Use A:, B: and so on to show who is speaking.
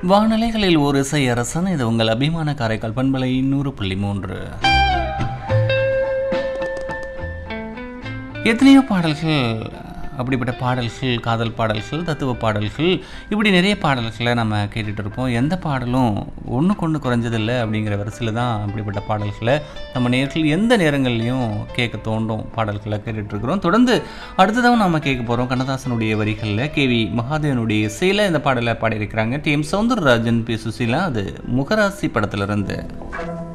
A: வானலைகளில் ஒரு இசை அரசன் இது உங்கள் அபிமான காரைக்கால் பண்பலை நூறு புள்ளி மூன்று எத்தனையோ பாடல்கள் அப்படிப்பட்ட பாடல்கள் காதல் பாடல்கள் தத்துவ பாடல்கள் இப்படி நிறைய பாடல்களை நம்ம கேட்டுட்டு இருப்போம் எந்த பாடலும் ஒன்றுக்கு ஒன்று குறைஞ்சதில்லை அப்படிங்கிற வரிசையில் தான் அப்படிப்பட்ட பாடல்களை நம்ம நேர்கள் எந்த நேரங்கள்லையும் கேட்க தோண்டும் பாடல்களை கேட்டுட்டு இருக்கிறோம் தொடர்ந்து அடுத்ததாக நம்ம கேட்க போகிறோம் கண்ணதாசனுடைய வரிகளில் கேவி மகாதேவனுடைய இசையில் இந்த பாடலை பாடியிருக்கிறாங்க T M Soundararajan P Susheela அது முகராசி படத்திலிருந்து